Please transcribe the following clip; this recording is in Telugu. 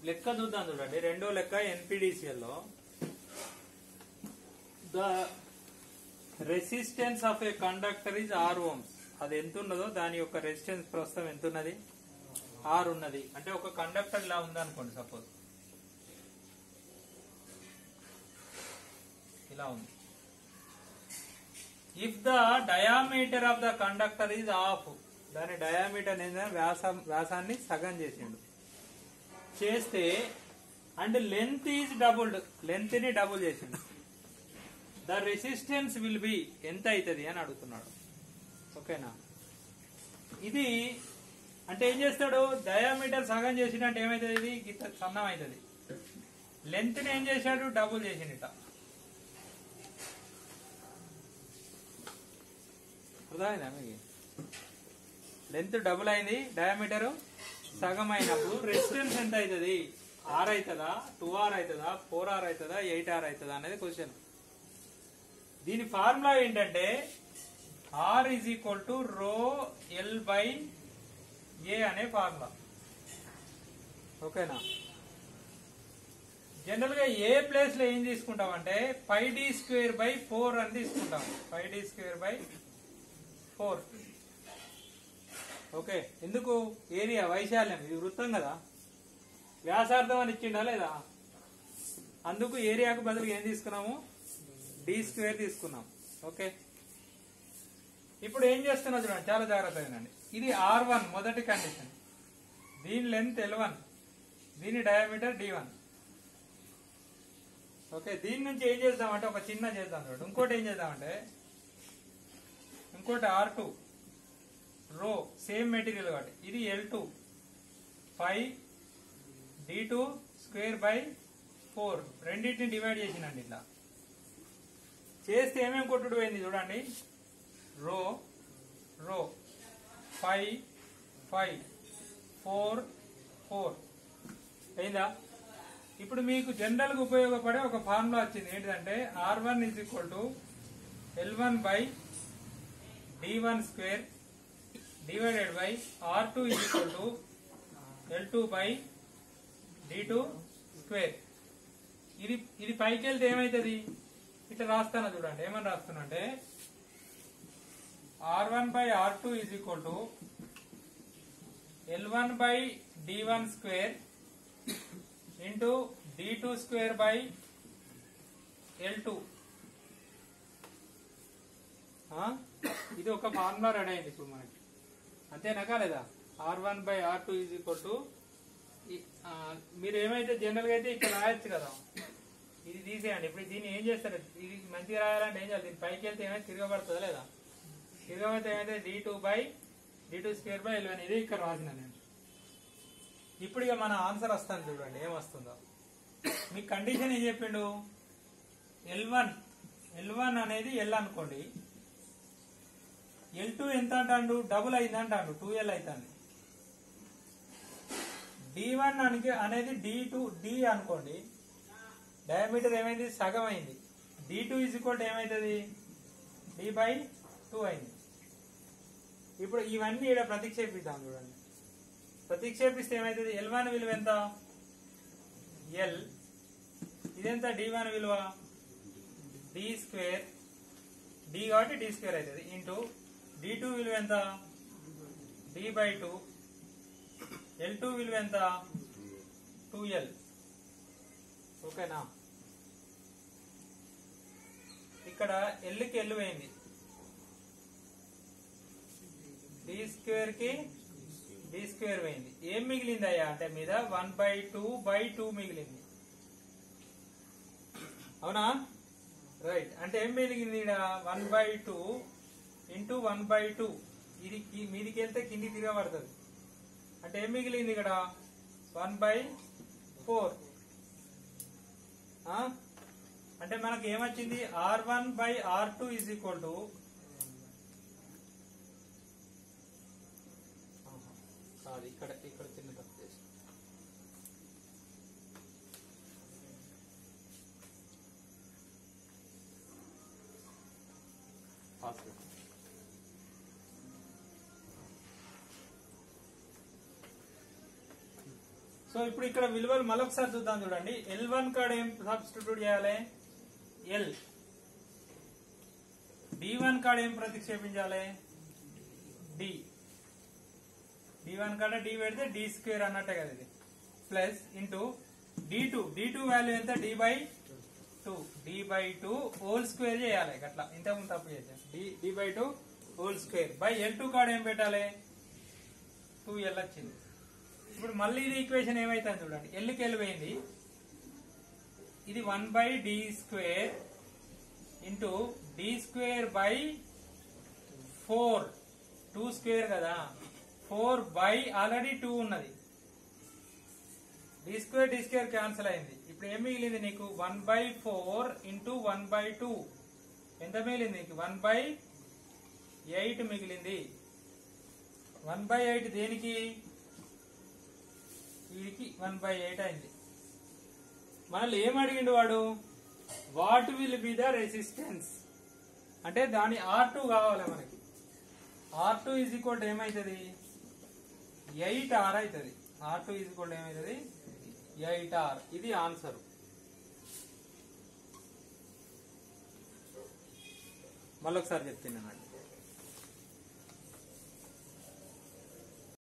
లెక్క చూద్దాం చూడండి రెండో లెక్క ఎన్పిడిసిఎల్ లో the resistance of a conductor is R ohms అది ఎంత ఉన్నదో దాని యొక్క రెసిస్టెన్స్ ప్రస్తుతం ఎంత ఉన్నది ఆర్ ఉన్నది అంటే ఒక కండక్టర్ ఇలా ఉంది అనుకోండి సపోజ్ ఇలా ఉంది if the diameter of the conductor is half దాని డయామీటర్ ఏంటంటే వ్యాసం వ్యాసాన్ని సగం చేసిండు చేస్తే and length is doubled length ని డబుల్ చేసిండు ద రెసిస్టెన్స్ విల్ బి ఎంత అవుతుంది అని అడుగుతున్నాడు ఓకేనా ఇది అంటే ఏం చేస్తాడు డయామీటర్ సగం చేసినట్టు ఏమైతుంది ఇది గిత్త సన్నం అవుతుంది లెంత్ ని ఏం చేశాడు డబుల్ చేసిండట అర్థమైందా మీకు లెంత్ డబుల్ అయింది డయామీటర్ సగం అయినప్పుడు రెసిస్టెన్స్ ఎంత అవుతుంది ఆర్ అవుతుందా టూ ఆర్ అవుతుందా ఫోర్ ఆర్ అవుతుందా ఎయిట్ ఆర్ అవుతుందా అనేది క్వశ్చన్ దీని ఫార్ములా ఏంటంటే R is equal to rho L by A అనే ఫార్ములా ఓకేనా జనరల్ గా ఏ ప్లేస్ లో ఏం తీసుకుంటాం అంటే five D square by four అని తీసుకుంటాం five D square by four okay ఎందుకు ఏరియా వైశాల్యం ఇది వృత్తం కదా వ్యాసార్థం అని ఇచ్చిండా లేదా అందుకు ఏరియాకు బదులు ఏం తీసుకున్నాము డి స్క్వేర్ తీసుకున్నాం ఓకే ఇప్పుడు ఏం చేస్తున్నా చూడండి చాలా జాగ్రత్తగా వినండి ఇది ఆర్ వన్ మొదటి కండిషన్ దీని లెంత్ ఎల్ వన్ దీని డయామీటర్ డి వన్ ఓకే దీని నుంచి ఏం చేద్దామంటే ఒక చిన్న చేద్దాం చూడండి ఇంకోటి ఏం చేద్దామంటే ఇంకోటి R two rho same material కాబట్టి ఇది L two five D two square by four రెండింటిని డివైడ్ చేసినండి ఇట్లా చేస్తే ఏమేమి కొట్టుడు పోయింది చూడండి రో రో ఫైవ్ ఫైవ్ ఫోర్ ఫోర్ అయిందా ఇప్పుడు మీకు జనరల్ గా ఉపయోగపడే ఒక ఫార్ములా వచ్చింది ఏంటంటే R one is equal to L one by D one square divided by R two is equal to L two by D two square ఇది ఇది పైకి వెళ్తే ఏమవుతుంది ఇట్లా రాస్తాను చూడండి ఏమని రాస్తున్నా అంటే R one by R two is equal to L one by D one square into D two square by L two ఇది ఒక ఫార్ములా రెడీ అయింది ఇప్పుడు మనకి అంతేనా కాలేదా R one by R two is equal to మీరు ఏమైతే జనరల్ గా అయితే ఇక్కడ రాయొచ్చు కదా ఇది తీసేయండి ఇప్పుడు దీన్ని ఏం చేస్తారు ఇది మంచిగా రాయాలంటే ఏం చేయాలి దీని పైకి వెళ్తే ఏమైతే తిరగబడుతుందా లేదా తిరగబడితే ఏమైతే D two by D two square by eleven ఇది ఇక్కడ రాసిన నేను ఇప్పుడు ఇక మన ఆన్సర్ వస్తాను చూడండి ఏం వస్తుందో మీ కండిషన్ ఏం చెప్పిండు ఎల్ వన్ ఎల్ వన్ అనేది ఎల్ అనుకోండి ఎల్ టూ ఎంత అంటాడు డబుల్ అయింది అంటాడు టూ ఎల్ అవుతుంది డి వన్ అనేది డి టూ డి అనుకోండి డయామీటర్ ఏమైంది సగం అయింది డి టూ ఈజ్ ఈక్వల్ ఏమవుతుంది డి బై టూ అయింది ఇప్పుడు ఇవన్నీ ఇక్కడ ప్రతిక్షేపిద్దాం చూడండి ప్రతిక్షేపిస్తే ఏమవుతుంది ఎల్ వన్ విలువ ఎంత ఎల్ ఇదెంత డి వన్ విలువ డి స్క్వేర్ డి కాబట్టి డి స్క్వేర్ అవుతుంది ఇంటూ డి టూ విలువ ఎంత D by two L two విలువ ఎంత టూ ఎల్ ఓకేనా ఇక్కడ ఎల్కి ఎల్ పోయింది డి స్క్వేర్ కి డి స్క్వేర్ పోయింది ఏం మిగిలింది అయ్యా అంటే మీద one by two by two మిగిలింది అవునా రైట్ అంటే ఏం మిగిలింది ఇక్కడ one by two into one by two ఇది కి- మీదికి వెళ్తే కింది తిరగబడుతుంది అంటే ఏం మిగిలింది ఇక్కడ వన్ బై ఫోర్ అంటే మనకి ఏమొచ్చింది R one by R two is equal to కాదు ఇక్కడ ఇక్కడ చిన్న తప్పు చేసి సో సో ఇప్పుడు ఇక్కడ విలువలు మరొకసారి చూద్దాం చూడండి ఎల్ వన్ కాడ ఏం సబ్స్టిట్యూట్ చేయాలి ఎల్ డి వన్ కాడ ఏం ప్రతిక్షేపించాలి డి డి వన్ కాడ డి పెడితే డి స్క్వేర్ అన్నట్టే కదా ఇది plus into D two D two value ఎంత D by two D by two whole square చేయాలి అట్లా ఇంతకుముందు తప్పు చేసాం D D by two whole square by L two కాడ ఏం పెట్టాలి టూ ఎల్ వచ్చింది ఇప్పుడు మళ్ళీ ఇది ఈక్వేషన్ ఏమైతుంది చూడండి ఎల్కి ఎల్ పోయింది ఇది one by D square into D square by four two square కదా ఫోర్ బై ఆల్రెడీ టూ ఉన్నది D square D square cancel అయింది ఇప్పుడు ఏం మిగిలింది నీకు one by four into one by two ఎంత మిగిలింది నీకు వన్ బై ఎయిట్ మిగిలింది వన్ బై ఎయిట్ దేనికి వీడికి వన్ బై ఎయిట్ అయింది మనల్ని ఏం అడిగిండు వాడు what will be the resistance అంటే దాని ఆర్ టూ కావాలి మనకి ఆర్ టూ ఈజ్ ఈక్వల్ ఏమవుతుంది ఎయిట్ ఆర్ అవుతుంది ఆర్ టూ ఈజ్ ఈక్వల్ ఏమవుతుంది ఎయిట్ ఆర్ ఇది ఆన్సర్ మళ్ళొకసారి చెప్తున్నానండి